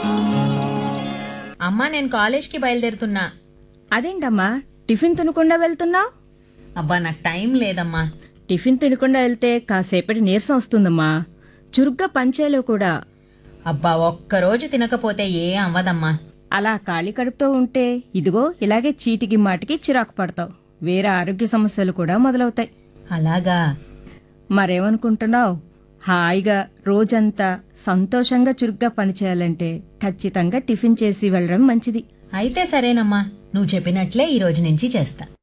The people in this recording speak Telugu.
అమ్మా నేను కాలేజ్కి బయలుదేరుతున్నా అదేంటమ్మా టిఫిన్ తినకుండా వెళ్తున్నావు అబ్బా నాకు టైం లేదమ్మా టిఫిన్ తినకుండా వెళ్తే కాసేపటి నీరసం వస్తుందమ్మా చురుగ్గా పనిచేయలేవు కూడా అబ్బా ఒక్కరోజు తినకపోతే ఏ అవ్వదమ్మా అలా ఖాళీ కడుపుతో ఉంటే ఇదిగో ఇలాగే చీటికి మాటికి చిరాకు పడతావు వేరే ఆరోగ్య సమస్యలు కూడా మొదలవుతాయి అలాగా మరేమనుకుంటున్నావు హాయిగా రోజంతా సంతోషంగా చురుగ్గా పనిచేయాలంటే ఖచ్చితంగా టిఫిన్ చేసి వెళ్ళడం మంచిది అయితే సరేనమ్మా నువ్వు చెప్పినట్లే ఈ రోజు నుంచి చేస్తా